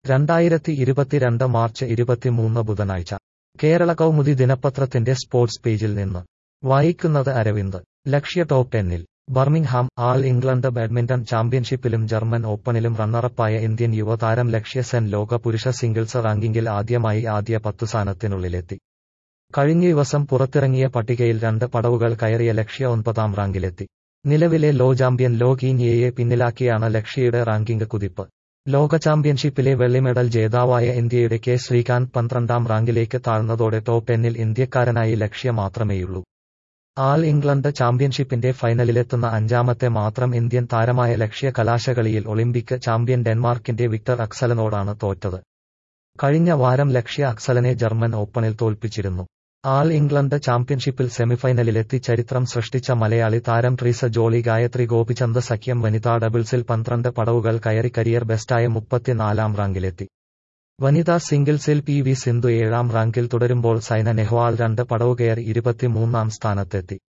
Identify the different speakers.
Speaker 1: രണ്ടായിരത്തി ഇരുപത്തിരണ്ട് മാർച്ച് ഇരുപത്തിമൂന്ന് ബുധനാഴ്ച കേരള കൗമുദി ദിനപത്രത്തിന്റെ സ്പോർട്സ് പേജിൽ നിന്ന് വായിക്കുന്നത് അരവിന്ദ് ലക്ഷ്യ ടോപ്പ് ടെന്നിൽ ബർമിംഗ്ഹാം ആൾ ഇംഗ്ലണ്ട് ബാഡ്മിന്റൺ ചാമ്പ്യൻഷിപ്പിലും ജർമ്മൻ ഓപ്പണിലും റണ്ണറപ്പായ ഇന്ത്യൻ യുവതാരം ലക്ഷ്യ സെൻ ലോക പുരുഷ സിംഗിൾസ് റാങ്കിങ്ങിൽ ആദ്യമായി ആദ്യ പത്തുസ്ഥാനത്തിനുള്ളിലെത്തി കഴിഞ്ഞ ദിവസം പുറത്തിറങ്ങിയ പട്ടികയിൽ രണ്ട് പടവുകൾ കയറിയ ലക്ഷ്യ ഒൻപതാം റാങ്കിലെത്തി നിലവിലെ ലോ ചാമ്പ്യൻ ലോ കീനിയയെ പിന്നിലാക്കിയാണ് ലക്ഷ്യയുടെ റാങ്കിംഗ് കുതിപ്പ് ലോക ചാമ്പ്യൻഷിപ്പിലെ വെള്ളി മെഡൽ ജേതാവായ ഇന്ത്യയുടെ കെ ശ്രീകാന്ത് പന്ത്രണ്ടാം റാങ്കിലേക്ക് താഴ്ന്നതോടെ ടോപ്പ് ടെന്നിൽ ഇന്ത്യക്കാരനായി ലക്ഷ്യ മാത്രമേയുള്ളൂ ആൾ ഇംഗ്ലണ്ട് ചാമ്പ്യൻഷിപ്പിന്റെ ഫൈനലിലെത്തുന്ന അഞ്ചാമത്തെ മാത്രം ഇന്ത്യൻ താരമായ ലക്ഷ്യ കലാശകളിയിൽ ഒളിമ്പിക് ചാമ്പ്യൻ ഡെൻമാർക്കിന്റെ വിക്ടർ അക്സലനോടാണ് തോറ്റത് കഴിഞ്ഞ വാരം ലക്ഷ്യ അക്സലനെ ജർമ്മൻ ഓപ്പണിൽ തോൽപ്പിച്ചിരുന്നു ആൾ ഇംഗ്ലണ്ട് ചാമ്പ്യൻഷിപ്പിൽ സെമിഫൈനലിലെത്തി ചരിത്രം സൃഷ്ടിച്ച മലയാളി താരം ട്രീസ ജോളി ഗായത്രി ഗോപിചന്ദ് സഖ്യം വനിതാ ഡബിൾസിൽ പന്ത്രണ്ട് പടവുകൾ കയറി കരിയർ ബെസ്റ്റായ മുപ്പത്തിനാലാം റാങ്കിലെത്തി വനിതാ സിംഗിൾസിൽ പി വി സിന്ധു ഏഴാം റാങ്കിൽ തുടരുമ്പോൾ സൈന നെഹ്വാൾ രണ്ട് പടവുകയറി ഇരുപത്തിമൂന്നാം സ്ഥാനത്തെത്തി